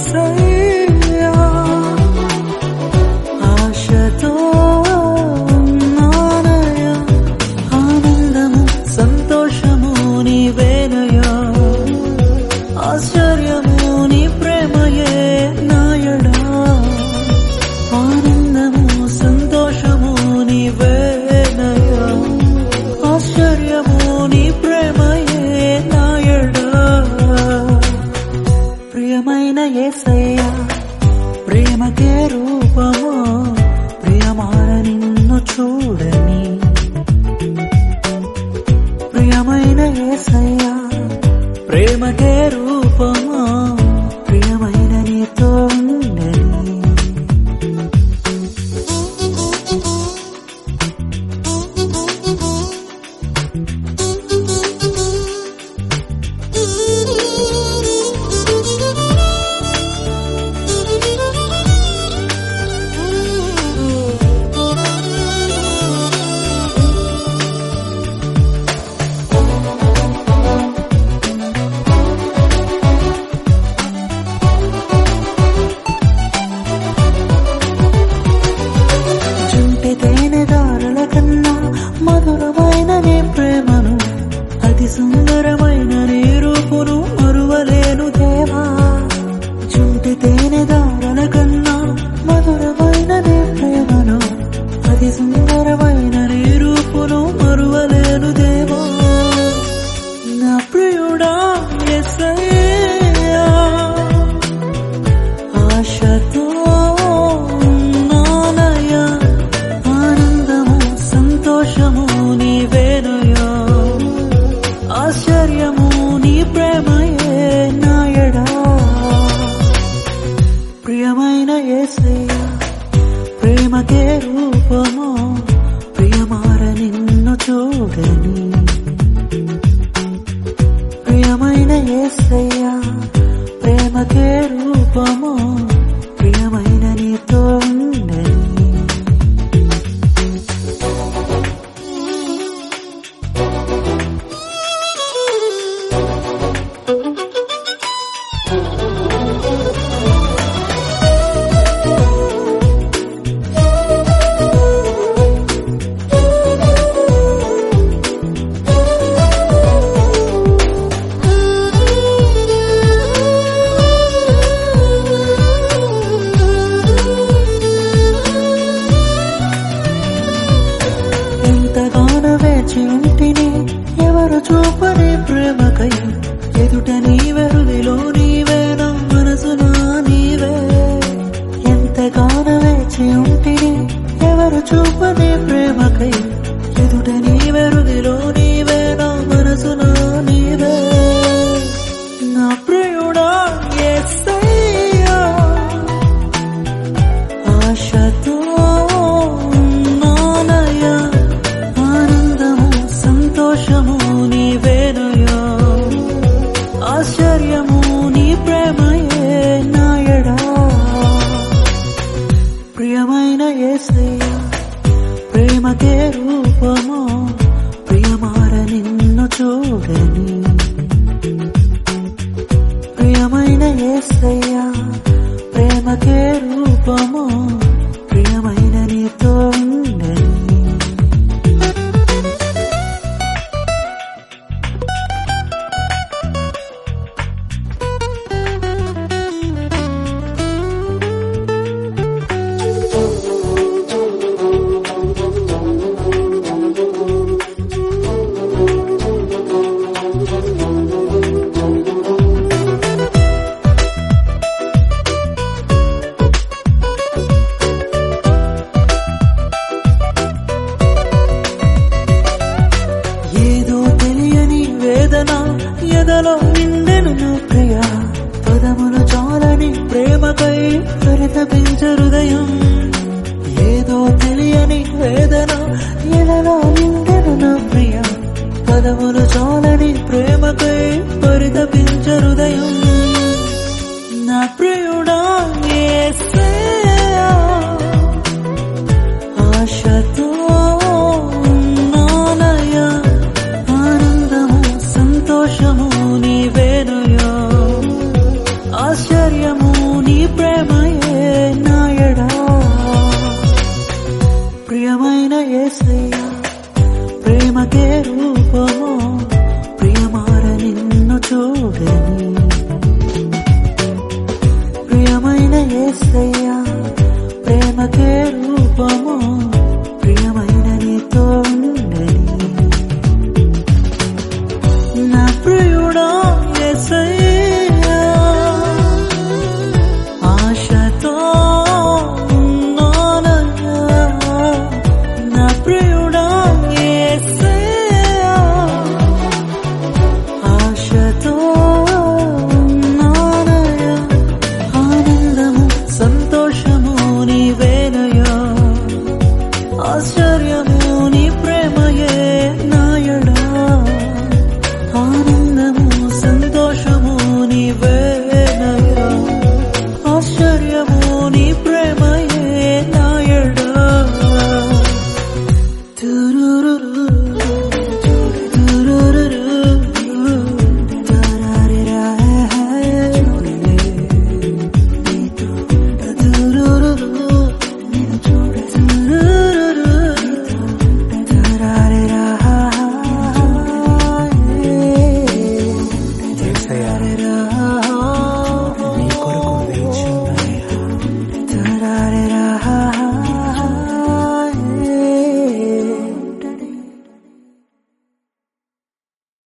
యేసయ్యా ఆశతో ఉన్నానయ్యా ఆనందము సంతోషము నీవేనయ్యా ఆశ్చర్యము నీ ప్రేమయే నాయడా ఆనందము సంతోషము నీవేనయ్యా ఆశ్చర్యము నీ ప్రేమయే నాయడా ప్రియమైన యేసయ్యా ప్రేమకే రూపము ప్రియమార నిన్ను చూడని ప్రియమైన యేసయ్యా ప్రేమకే రూపము ప్రియమైన నీతో ఉండని చుంటి తేనెదారుల కన్నా మధురమైన నీ ప్రేమను అతి సుందరమైన నీ రూపును మరువలేను దేవా చుంటి తేనెదారుల కన్నా మధురమైన నీ ప్రేమను అతి సుందరమైన నీ రూపును మరువలేను దేవా నా ప్రియుడా యేసయ్యా ఆశతో ఉన్నానయ్యా ఆనందము సంతోషము నీవేనయ్యా ఆశ్చర్యము నీ ప్రేమయే నాయడా ప్రియమైన యేసయ్యా ప్రేమకే రూపము ప్రియమార నిన్ను చూడని ప్రియమైన యేసయ్యా ప్రేమకే రూపము ప్రియమైన నీతో ఉండని ఎంతగానో వేచి ఉంటిని ఎవరు చూపని ప్రేమకై ఎదుట నీవెరుదిలో నీవే నా మనసునా నీవే ఎంతగానో వేచి ఉంటిని ఎవరు చూపని ప్రేమకై ఎదుట నీవెరుదిలో నీవే నా మనసునా నీవే నా ప్రియుడా యేసయ్యా ఆశతో ఉన్నానయ్యా ఆనందము సంతోషము నీవేనయ్యా ఆశ్చర్యము నీ ప్రేమయే నాయడా ప్రియమైన యేసయ్యా ప్రేమకే రూపము ప్రియమార నిన్ను చూడని ప్రియమైన యేసయ్యా ప్రేమకే రూపము ప్రియమైన నీతో ఉండని ఏదో తెలియని వేదన ఎదలో నిండెను నా ప్రియ పదములు చాలని ప్రేమకై పరితపించు హృదయం ఏదో తెలియని వేదన ఎదలో నిండెను నా ప్రియ పదములు చాలని ప్రేమకై పరితపించు హృదయం నా ప్రియుడా యేసయ్యా ఆశతో ఉన్నానయ్యా ఆనందము సంతోషము నీవేనయ్యా ఆశ్చర్యము నీ ప్రేమయే నాయడా ప్రియమైన ఏసయ్యా ప్రేమకే రూపము ప్రియమార నిన్ను చూడని ప్రియమైన ఏసయ్యా ప్రేమకే రూపము